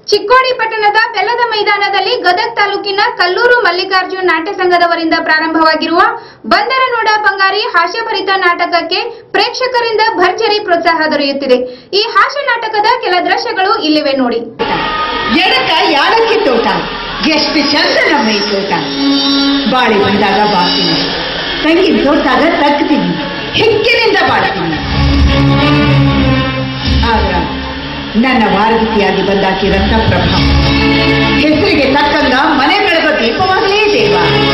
ಚಿಕ್ಕೋಡಿ ಪಟ್ಟಣದ ಬೆಲ್ಲದ ಮೈದಾನದಲ್ಲಿ ಗದಗ್ ತಾಲೂಕಿನ ಕಲ್ಲೂರು ಮಲ್ಲಿಕಾರ್ಜುನ್ ನಾಟ್ಯ ಸಂಘದವರಿಂದ ಪ್ರಾರಂಭವಾಗಿರುವ ಬಂದರ ನೋಡ ಬಂಗಾರಿ ಹಾಸ್ಯಭರಿತ ನಾಟಕಕ್ಕೆ ಪ್ರೇಕ್ಷಕರಿಂದ ಭರ್ಜರಿ ಪ್ರೋತ್ಸಾಹ ದೊರೆಯುತ್ತಿದೆ ಈ ಹಾಸ್ಯ ನಾಟಕದ ಕೆಲ ದೃಶ್ಯಗಳು ಇಲ್ಲಿವೆ ನೋಡಿ ಎಡಕ ಯಾಲಕ್ಕಿ ತೋಟ ಎಷ್ಟು ಚಂದ ನಮ್ಮ ಈ ತೋಟ ಬಾಳಿ ಬಂದಾಗ ಬಾಳ್ತೀನಿ ತಂಗಿನ ತೋಟಾಗ ತಗ್ತೀನಿ ಹಿಕ್ಕಿನಿಂದ ಬಾಳ್ತೀನಿ ಆದ್ರ ನನ್ನ ವಾರಗತಿಯಾಗಿ ಬಂದಾಕಿ ರತ್ನಪ್ರಭ ಹೆಸರಿಗೆ ತಕ್ಕಂಗ ಮನೆ ಬೆಳಗ ದೀಪವಾಗಲೇ ದೇವ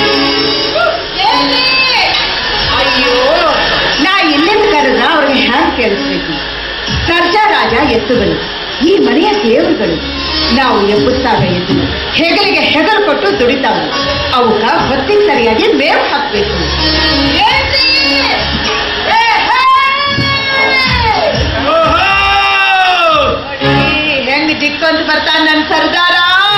ಅಯ್ಯೋ ನಾ ಇಲ್ಲಿಂದ ಕರೆದ ಅವ್ರಿಗೆ ಹ್ಯಾಂಗ್ ಕೇಳಿಸ್ಬೇಕು ಸರ್ಜಾ ರಾಜ ಎತ್ತುಗಳು ಈ ಮನೆಯ ದೇವರುಗಳು ನಾವು ಎಬ್ಬುತ್ತಾಗ ಎದ್ದು ಹೆಗಲಿಗೆ ಹೆಗಲು ಕೊಟ್ಟು ದುಡಿತಾವ ಅವಕ್ಕ ಹೊತ್ತಿಗೆ ಸರಿಯಾಗಿ ಮೇವು ಹಾಕ್ಬೇಕು ಹೆಂಗ್ ದಿಕ್ಕೊಂತ ಬರ್ತಾನ ನನ್ ಸರ್ದಾರ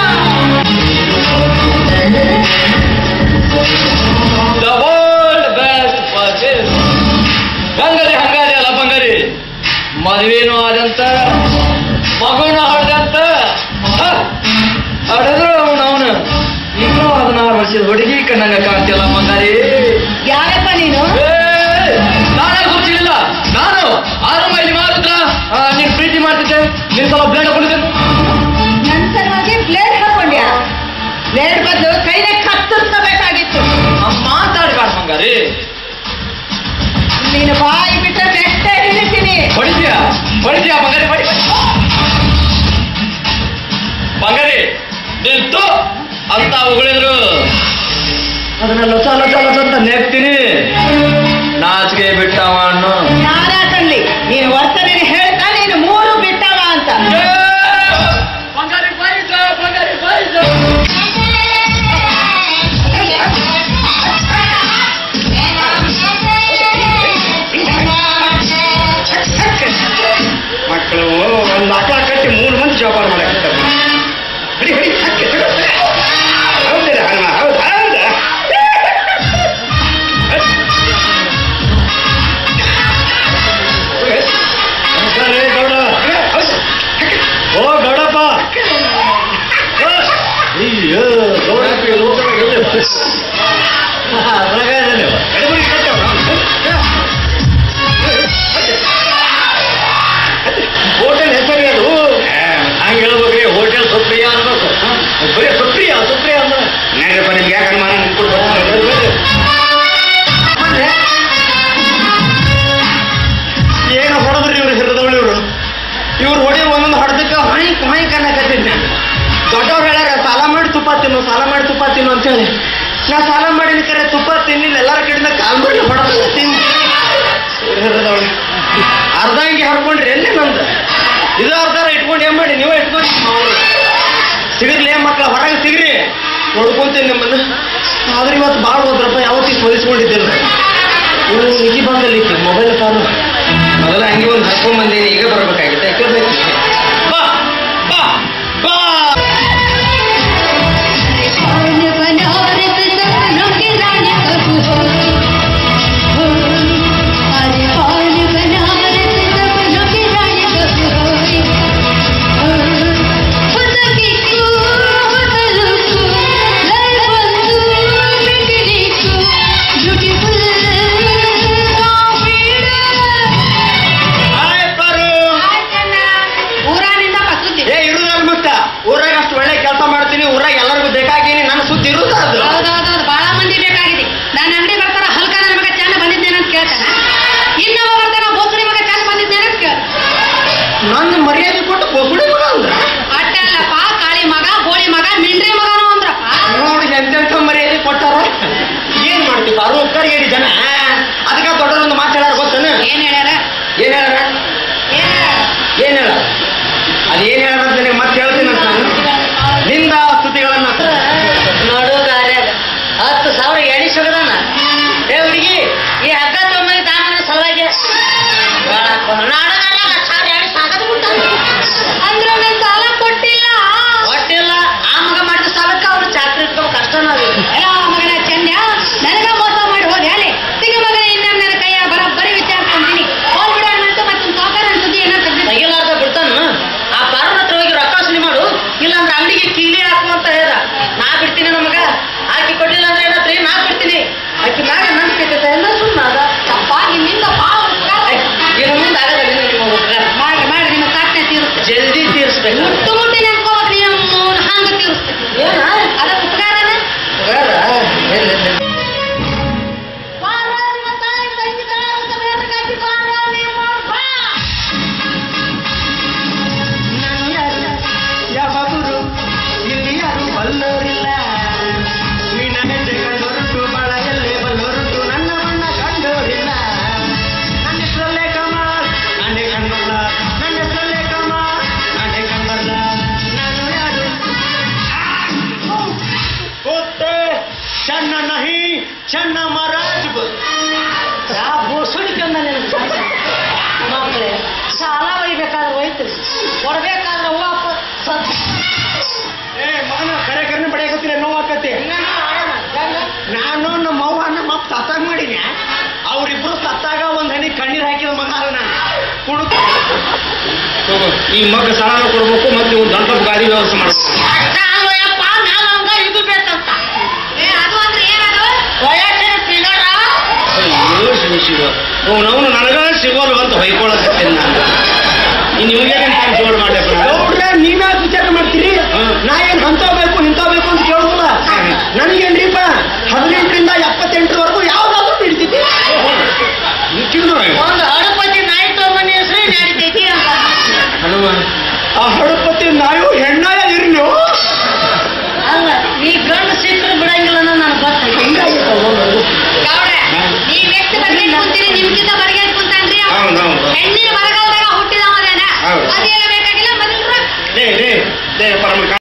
The world best purchase. ಬಂಗರಿ ಹಂಗಾರಿ ಅಲ್ಲ ಬಂಗರಿ ಮದುವೆನೂ ಆದಂತ ಮಗುನು ಹಾಡ್ದಂತ ಹಾಡಿದ್ರು ಅವನು ಅವನು ಇನ್ನೂ ಹದಿನಾರು ವರ್ಷದ ಹುಡುಗಿ ಕಣ್ಣಂಗ ಕಾಣ್ತಿಲ್ಲ ಬಂಗಾರಿ ಯಾರಪ್ಪ ನೀನು ನಾನೇ ಗೊತ್ತಿಲ್ಲ ನಾನು ಆರು ಮೈಲಿ ಮಾತ್ರ ನೀನ್ ಪ್ರೀತಿ ಮಾಡ್ತಿದ್ದೆ ನಿನ್ ಸಲ ಬ್ಲೇಡ್ ಹಾಕೊಂಡಿದ್ದೆ ನನ್ ಸಲುವಾಗಿ ಬ್ಲೇಡ್ ಹಾಕೊಂಡ್ಯಾ ಬ್ಲೇಡ್ ಬದಲು ಕೈಲೇ ಕತ್ತರಿಸಬೇಕಾಗಿತ್ತು ಮಾತಾಡ್ಬಾರ್ದು ಬಂಗಾರಿ ನೀನು ಬಾಯಿ ಬಿಟ್ಟರೆ ನೆಟ್ಟೆ ಹಿಡಿತೀನಿ ಹೊಡಿತೀಯ ಹೊಡಿತೀಯ ಬಂಗಾರಿ ಹೊಡಿ ಬಂಗಾರಿ ನಿಲ್ತು ಅಂತ ಉಗಳಿದ್ರು ಅದನ್ನ ಲೊಸ ಲೊಸ ಲೊಸ ಅಂತ ನೆಗ್ತೀನಿ ನಾಚಿಕೆ ಬಿಟ್ಟವ ಅನ್ನು ಯಾರಾಕಂಡ್ಲಿ ನೀನು ವರ್ತನೆ ಹೇಳ್ತಾ ನೀನು ಮೂರು ಬಿಟ್ಟವ ಅಂತ ಬಂಗಾರಿ ಬಾಯಿಸ ಬಂಗಾರಿ ಬಾಯಿಸ ಮಕ್ಕಳು ಒಂದು ಆಕಳ ಕಟ್ಟಿ ಮೂರು ಮಂದಿ ಜೋಪಾನ ಮಾಡಕತ್ತಾರೆ ಹಡಿ ಹಡಿ ಹಕ್ಕಿ ತಗೋ. ಹೌದಿಲ್ಲ ಹನುಮ ಹೌದು ಹೌದಾ ಬಂಗಾರಿ ಗೌಡ ಓ ಗೌಡಪ್ಪ ಅಯ್ಯೋ ಗೌಡಪ್ಪ ಎಡಬಡಿ ಕಟ್ಟವ ಹೋಟೆಲ್ ಹೆಸರು ಅದು ಹಂಗೆ ಹೇಳ್ಬೇಕ್ರಿ ಹೋಟೆಲ್ ಸುಪ್ರಿಯ ಅನ್ಬೇಕು ಬರೀ ಸುಪ್ರಿಯ ಸುಪ್ರಿಯ ಅಂದ್ರೆ ನಡ್ರಪ್ಪ ನಿಮ್ಗೆ ಯಾಕೆ ಅನುಮಾನ ನಿಂತ್ಕೊಂಡು ಏನು ಹೊಡೆದ್ರಿ ಇವ್ರು ಹಿರಿದವಳು ಇವರು ಇವ್ರು ಹೊಡಿ ಒಂದೊಂದು ಹೊಡೆದಕ್ಕೆ ಹಾಯ್ ಹಾಯ್ ಕನ್ನಕತ್ತಿದ್ದೆ ದೊಡ್ಡವ್ರು ಹೇಳ್ಯಾರ ಸಾಲ ಮಾಡಿ ತುಪ್ಪ ತಿನ್ನು ಸಾಲ ಮಾಡಿ ತುಪ್ಪ ತಿನ್ನು ಅಂತ ಹೇಳಿ ನಾ ಸಾಲ ಮಾಡಿದ ಕರೆ ತುಪ್ಪ ತಿನ್ನಿಲ್ಲ ಎಲ್ಲರ ಕಡೆಯಿಂದ ಕಾಲ್ ಮಾಡಿ ಹೊಡೆದ ತಿನ್ನು ಹಿರಿದವಳು ಅರ್ಧ ಹಂಗೆ ಹರ್ಕೊಂಡ್ರಿ ಎಲ್ಲಿ ನಂದು ಇದು ಅರ್ಧ ಇಟ್ಕೊಂಡು ಏನ್ ಮಾಡಿ ನೀವೇ ಇಟ್ಕೊಂಡು ಸಿಗಿರ್ಲಿ ಮಕ್ಕಳ ಹೊರಗೆ ಸಿಗ್ರಿ ನೋಡ್ಕೊಂತೀನಿ ನಿಮ್ಮನ್ನ ಆದ್ರೆ ಇವತ್ತು ಭಾಳ ಹೋದ್ರಪ್ಪ ಯಾವತ್ತಿಗೆ ಹೊಲಿಸ್ಕೊಂಡಿದ್ದಿಲ್ಲ ಇವು ನಿಜಿ ಬಂದಲ್ಲಿ ಮೊಬೈಲ್ ಕಾಲು ಮೊದಲ ಹಂಗೆ ಒಂದು ಹರ್ಕೊಂಡ್ ಬಂದೀನಿ ಈಗ ಬರ್ಬೇಕಾಗಿತ್ತೆ ಯಾಕೆ ಬೇಕು ಬಾ ಬಾ ಬಾ ಹಾಯ್ ಪಾರು ಮಾಡ್ಬೇಕು ಮುಟ್ಟು ಮುಟ್ಟಿ ನೆನ್ಕೋಬೇಕು ನೀನು ಹಂಗ ತೀರಿಸ್ಬೇಕು ಏನ ಅದ ಉಪಕಾರನ ಬೇಡ ಎಲ್ಲಿ ಎಲ್ಲಿ? ನಾನು ಯಾರು ಯಾವಾಗರು ಇಲ್ಲಿ ಯಾರು ಬಲ್ಲೋರಿಲ್ಲ ನಿನ್ನ ಹೆಜ್ಜೆ ಕಂಡೋರುಂಟು ಬಾಳ ಎಲ್ಲೇ ಬಲ್ಲೋರುಂಟು ನನ್ನ ಬಣ್ಣ ಕಂಡೋರಿಲ್ಲ ನನ್ನ ಹೆಸರಲ್ಲೇ ಕಮ ನಾನೇ ಕಂಡಲ್ಲ ನನ್ನ ಹೆಸರಲ್ಲೇ ಕಮ ನಾನೇ ಕಂಡಲ್ಲ ನಾನು ಯಾರು ಕೂತೆ ಚನ್ನ ನಹಿ ಚನ್ನ ಮಹಾರಾಜ್ ಯಾ ಬೋಸುಡಿ ಕಂದ ನಿನಗೆ ಮಕ್ಕಳೇ ಸಾಲ ಒಯ್ಬೇಕಾದ್ರೆ ಹೋಯ್ತು ಕೊಡ್ಬೇಕಾದ್ರೆ ವಾಪ ಏ ಮಗನ ಕರೆ ಕರ್ನೆ ಬಡಿಯಾಕತ್ತಿಲ್ಲ ನೋವಾಕತಿ ನಾನು ನಮ್ಮ ಅವ್ವ ನಮ್ಮ ಅಪ್ಪ ಸತ್ತಾಗ ಮಾಡಿದ್ಯ ಅವ್ರಿಬ್ರು ಸತ್ತಾಗ ಒಂದ್ ಹನಿ ಕಣ್ಣೀರ್ ಹಾಕಿದ ಮಗ ಅಲ್ಲ ನಾನು ಕುಡುಕ ಈ ಮಗ ಸಾಲ ಕೊಡ್ಬೇಕು ಮತ್ತೆ ನೀವು ದೊಡ್ಡ ಗಾಡಿ ವ್ಯವಸ್ಥೆ ಮಾಡ್ಬೇಕು ಅಲ್ಲಯ್ಯಪ್ಪ ನಾನು ಹಂಗ ಇದು ಬೇಕಂತ ಏ ಅದು ಅಂದ್ರೆ ಏನದು ವಯಸ್ಸಿನ ಫಿಗರ ಅಯ್ಯೋ ಶಿವ ಶಿವ ಅವನವನು ನನಗ ಸಿಗೋಲ್ವ ಅಂತ ಹೊಯ್ಕೊಳಕತ್ತೇನೆ ನಾನು ಈ ನಿಮಗೆ ಜೋಡ್ ಮಾಡ್ಯಾರ ನೀವ್ಯಾ ವಿಚಾರ ಮಾಡ್ತೀರಿ ನಾ ಏನ್ ಅಂತ ಬೇಕು ಇಂತ ಬೇಕು ಅಂತ ಕೇಳುದಿಲ್ಲ ನನಗೇನ್ರಿಪ್ಪ ಹದಿನೆಂಟರಿಂದ ಎಪ್ಪತ್ತೆಂಟರವರೆಗೂ ಯಾವ್ದಾದ್ರು ಬಿಡ್ತಿದ್ದೆ ಒಂದು ಹಡಪತಿ ನಾಯಿ ತಗೊಂಬಂದು ಹೆಸರು ನಡಿತೈತಿ ಅಂತ ಹನುಮ ಆ ಹಡಪತಿ ನಾಯು ಹೆಣ್ಣಾಯ ಇರ್ಲಿ ಅಲ್ಲ ಈ ಗಂಡು ಸಿಕ್ಕರು ಬಿಡಂಗಿಲ್ಲ ಅನ್ನೋ ನನಗೆ ಗೊತ್ತೈತಿ ಗೌಡ ನೀವ್ ಎಷ್ಟು ಬಗೆಟ್ ಕುಂತೀರಿ ನಿಮ್ಗಿಂತ ಬಗೆಟ್ ಕುಂತಾನ್ರಿ ಅವ. ಹೌದ್ ಹೌದ್. ಹೆಣ್ಣಿನ ಬರಗಾಲದಾಗ ಹುಟ್ಟಿದವನ ಹೌದ್. ಅದೇನ ಬೇಕಾಗಿಲ್ಲ ಮೊದಲು ಲೇ ಲೇ ಲೇ ಪರಮ